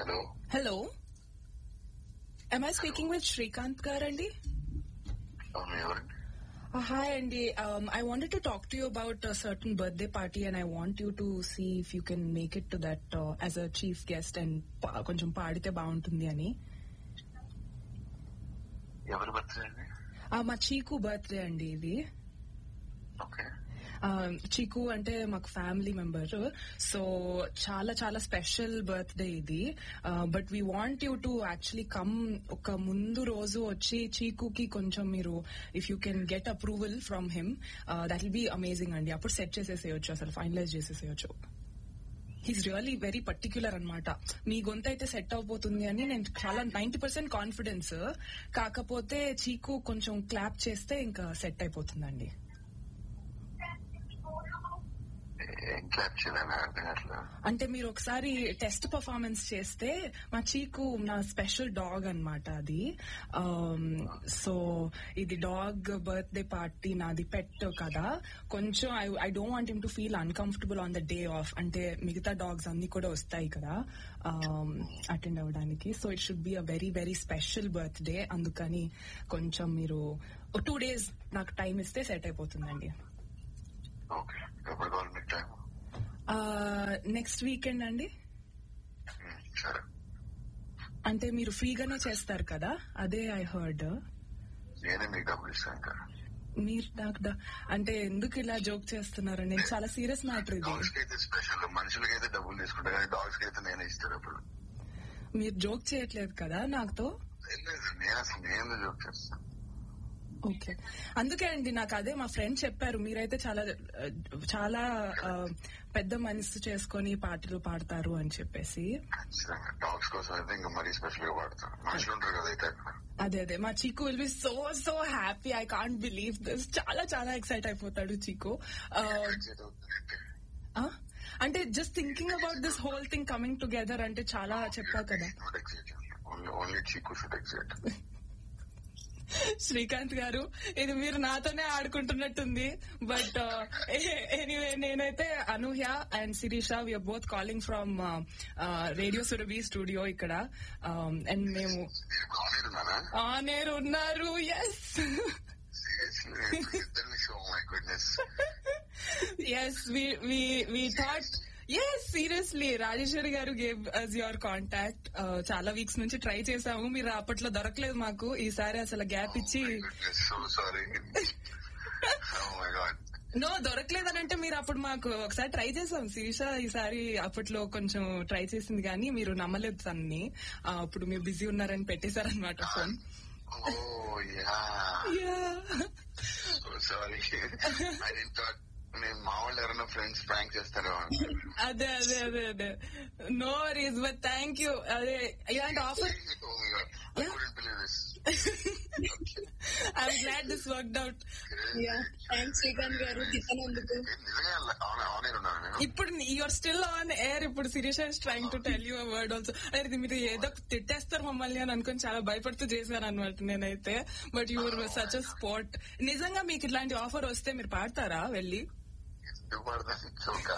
Hello Hello. Am I speaking with Shrikant Karandi? అవును ఎవరండి Uh, hi, Andy. Um, I wanted to talk to you about a certain birthday party, and I want you to see if you can make it to that uh, as a chief guest and pa- కొంచెం పాడితే బాగుంటుంది అని ఎవరి birthday అండి Uh, మా చీకు birthday అండి ఇది ఓకే Um, చీకు అంటే మాకు ఫ్యామిలీ మెంబర్ సో చాలా చాలా స్పెషల్ బర్త్డే ఇది but we want you to actually come ఒక ముందు రోజు వచ్చి చీకుకి కొంచెం మీరు if you can get approval from him that will be amazing అండి అప్పుడు సెట్ చేసేసేయచ్చు అసలు ఫైనలైజ్ చేసేసేయచ్చు హీస్ రియలీ వెరీ పర్టిక్యులర్ అనమాట మీ గొంతు అయితే సెట్ అవబోతుంది అని నేను చాలా నైన్టీ పర్సెంట్ కాన్ఫిడెన్స్ కాకపోతే చీకు కొంచెం క్లాప్ చేస్తే ఇంకా సెట్ అయిపోతుందండి ఏం క్లాప్ చేయాలని అర్థం కావట్లేదు అంటే మీరు ఒకసారి టెస్ట్ పర్ఫార్మెన్స్ చేస్తే మా చీకు నా స్పెషల్ డాగ్ అన్నమాట అది సో ఇది డాగ్ బర్త్డే పార్టీ నాది పెట్ కదా కొంచెం I I don't want him to feel uncomfortable on the day of అంటే మిగతా డాగ్స్ అన్ని కూడా వస్తాయి కదా అటెండ్ అవ్వడానికి so it should be a very very special birthday అందుకని కొంచెం మీరు టూ డేస్ నాకు టైం ఇస్తే సెట్ అయిపోతుందండి ఓకే ఎప్పుడు కావాలి మీకు టైం నెక్స్ట్ వీకెండ్ అండి సరే అంటే మీరు ఫ్రీగానే చేస్తారు కదా అదే ఐ హర్డ్ నేనే మీకు డబ్బులు ఇస్తాను ఇంకా మీరు నాకు ద- అంటే ఎందుకు ఇలా జోక్ చేస్తున్నారు నేను చాలా సీరియస్ మ్యాటర్ ఇది డాగ్స్ కి అయితే స్పెషల్ మనుషులకి అయితే డబ్బులు తీసుకుంటా కానీ డాగ్స్ కి అయితే నేనే ఇస్తాను అప్పుడు మీరు జోక్ చేయట్లేదు కదా నాతో ఏం లేదు, నేను అసలు నేను జోక్ చేస్తాను ఓకే అందుకే అండి నాకు అదే మా ఫ్రెండ్ చెప్పారు మీరైతే చాలా చాలా ఆ, పెద్ద మనసు చేసుకొని పాటలు పాడతారు అని చెప్పేసి ఖచ్చితంగా డాగ్స్ కోసం అయితే ఇంకా మరీ స్పెషల్ గా వాడతాను మనుషులు ఉంటారు కదా అయితే అక్కడ అదే అదే మా Chiku will be so so happy I can't believe this చాలా చాలా ఎక్సైట్ అయిపోతాడు చీకు ఆ, Excite అవుతుందంటే. ఆ? అంటే just thinking about this whole thing coming together అంటే చాలా చెప్పా కదా Not excite. Only- only Chiku should excite. Srikanth గారు ఇది మీరు నాతోనే ఆడుకుంటున్నట్టుంది బట్ ఎనీవే నేనైతే Anuhya and Sirisha we are both calling from radio Surabhi studio ఇక్కడ అండ్ మేము నేను కాలేజ్ ఉన్నానా ఆనేరు ఉన్నారు ఎస్ సీరియస్లీ ఇద్దరిని show my goodness yes we thought yes seriously Rajeshwari garu gave us your contact చాలా వీక్స్ నుంచి ట్రై చేసాము మీరు అప్పట్లో దొరకలేదు మాకు ఈసారి అసలు గ్యాప్ ఇచ్చి so sorry oh my God no దొరకలేదనంటే మీరు అప్పుడు మాకు ఒకసారి ట్రై చేసాం శిరీష ఈసారి అప్పట్లో కొంచెం ట్రై చేసింది కానీ మీరు నమ్మలేదు తనని ఆ, అప్పుడు మీరు బిజీ ఉన్నారని పెట్టేశారనమాట phone oh yeah so sorry I didn't thought నేను మా వాళ్ళు ఎవరైనా ఫ్రెండ్స్ ప్రాంక్ చేస్తారో అదే అదే అదే అదే no worries but thank you అదే ఇలాంటి offer oh my God I couldn't believe this I'm glad this worked out thanks Srikanth garu తిట్టనందుకు నిజంగా అవును అవునే ఉన్నాను నేను ఇప్పుడు యూఆర్ స్టిల్ ఆన్ ఎయిర్ ఇప్పుడు Sirish is trying to tell you word also అదే మీరు ఏదో తిట్టేస్తారు మమ్మల్ని అని అనుకుని చాలా భయపడుతూ చేశాను అనమాట నేనైతే but you're such a sport నిజంగా మీకు ఇట్లాంటి ఆఫర్ వస్తే మీరు పాడతారా వెళ్ళి ఎందుకు పడతాను చౌక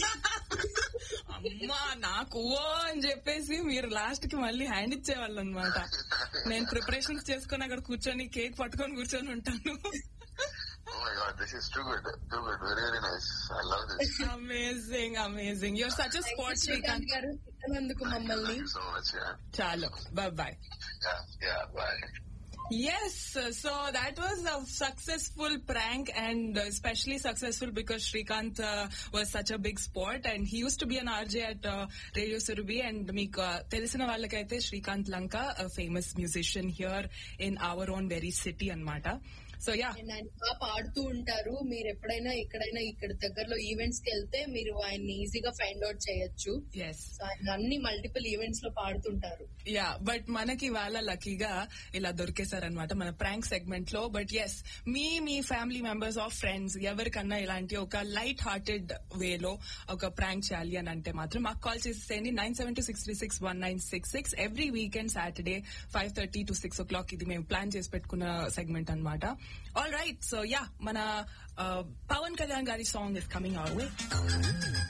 అమ్మా నాకు ఓ అని చెప్పేసి మీరు లాస్ట్ కి మళ్ళీ హ్యాండ్ ఇచ్చేవాళ్ళు అనమాట నేను ప్రిపరేషన్స్ చేసుకొని అక్కడ కూర్చొని కేక్ పట్టుకొని కూర్చొని ఉంటాను Oh my god, this is too good. Too good. Very, very nice. I love this. Amazing amazing you're such a sport Srikanth Srikanth garu తిట్టనందుకు Thank you, మమ్మల్ని thank you so much. Yeah. చాలు bye bye Yeah. Yeah. Bye. Yes, so that was a successful prank and especially successful because Shrikant uh, was such a big sport and he used to be an RJ at uh, Radio Surabhi and మీకు uh, తెలిసిన వాళ్ళకైతే Srikanth Lanka famous musician here in our own very city అన్నమాట so yeah And ఆయన బాగా పాడుతూ ఉంటారు మీరు ఎప్పుడైనా ఎక్కడైనా ఇక్కడ దగ్గరలో ఈవెంట్స్ కి వెళ్తే మీరు ఆయన్ని ఈజీగా ఫైండ్ అవుట్ చేయొచ్చు ఎస్ So, ఆయన అన్ని మల్టిపుల్ ఈవెంట్స్ లో పాడుతుంటారు యా బట్ మనకి వాళ్ళ లక్కీగా ఇలా దొరికేశారనమాట మన ప్రాంక్ సెగ్మెంట్ లో బట్ ఎస్ మీ మీ ఫ్యామిలీ మెంబర్స్ ఆఫ్ ఫ్రెండ్స్ ఎవరికన్నా ఇలాంటి ఒక లైట్ హార్టెడ్ వేలో ఒక ప్రాంక్ చేయాలి అని అంటే మాత్రం మాకు కాల్ చేసేసేయండి nine seven two six three six one nine six six every weekend Saturday five thirty to six o'clock ఇది మేము ప్లాన్ చేసి పెట్టుకున్న సెగ్మెంట్ అనమాట ఆల్ రైట్ సో యా మన Pawan Kalyan garu song is coming our way